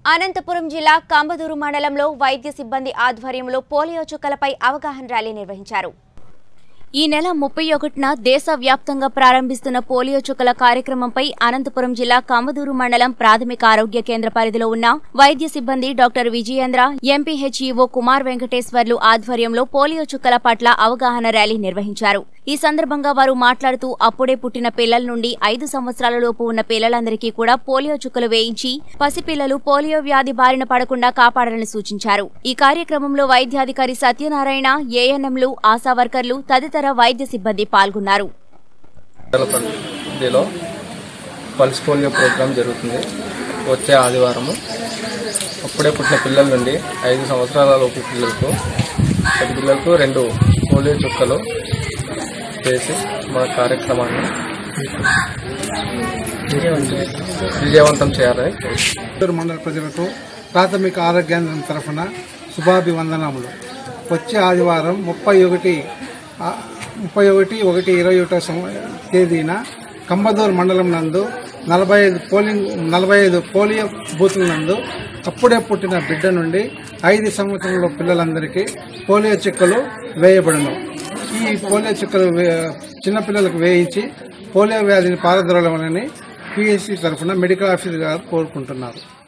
అనంతపురం జిల్లా కంబదూరు మండలంలో వైద్య సిబ్బంది ఆధ్వర్యంలో పోలియో చుక్కలపై అవగాహన ర్యాలీ నిర్వహించారు ఈ నెల ముప్పై ఒకటిన దేశవ్యాప్తంగా ప్రారంభిస్తున్న పోలియో చుక్కల కార్యక్రమంపై అనంతపురం జిల్లా కంబదూరు మండలం ప్రాథమిక ఆరోగ్య కేంద్ర పరిధిలో ఉన్న వైద్య సిబ్బంది డాక్టర్ విజయేంద్ర ఎంపీహెచ్ఈఓ కుమార్ వెంకటేశ్వర్లు ఆధ్వర్యంలో పోలియో చుక్కల పట్ల అవగాహన ర్యాలీ నిర్వహించారు ఈ సందర్భంగా వారు మాట్లాడుతూ అప్పుడే పుట్టిన పిల్లల నుండి ఐదు సంవత్సరాల లోపు ఉన్న పిల్లలందరికీ కూడా పోలియో చుక్కలు వేయించి పసిపిల్లలు పోలియో వ్యాధి బారిన పడకుండా కాపాడాలని సూచించారు ఈ కార్యక్రమంలో వైద్యాధికారి సత్యనారాయణ ఏఎన్ఎంలు ఆశా వర్కర్లు తదితర వైద్య సిబ్బంది పాల్గొన్నారు పరిధిలో పల్స్ పోలియో ప్రోగ్రాం జరుగుతుంది వచ్చే ఆదివారము అప్పుడే పుట్టిన పిల్లల నుండి ఐదు సంవత్సరాల లోపు పిల్లలకు పది పిల్లలకు రెండు పోలియో చుక్కలు చేసి మా కార్యక్రమాన్ని విజయవంతం చేయాలని చిత్తూరు మండల ప్రజలకు ప్రాథమిక ఆరోగ్యాంధ్రం తరఫున శుభాభివందనములు వచ్చే ఆదివారం ముప్పై ఒకటి ఆ, ముప్పై ఒకటి ఒకటి ఇరవై ఒకటో సం- తేదీన కంబదూరు మండలం నందు నలభై ఐదు పోలింగ్ నలభై ఐదు పోలియో బూతుల నందు అప్పుడే పుట్టిన బిడ్డ నుండి ఐదు సంవత్సరాల పిల్లలందరికీ పోలియో చుక్కలు వేయబడును ఈ పోలియో చుక్కలు వే- చిన్నపిల్లలకు వేయించి పోలియో వ్యాధిని పారదొరలమని పిఎస్సి తరఫున మెడికల్ ఆఫీసర్ గారు కోరుకుంటున్నారు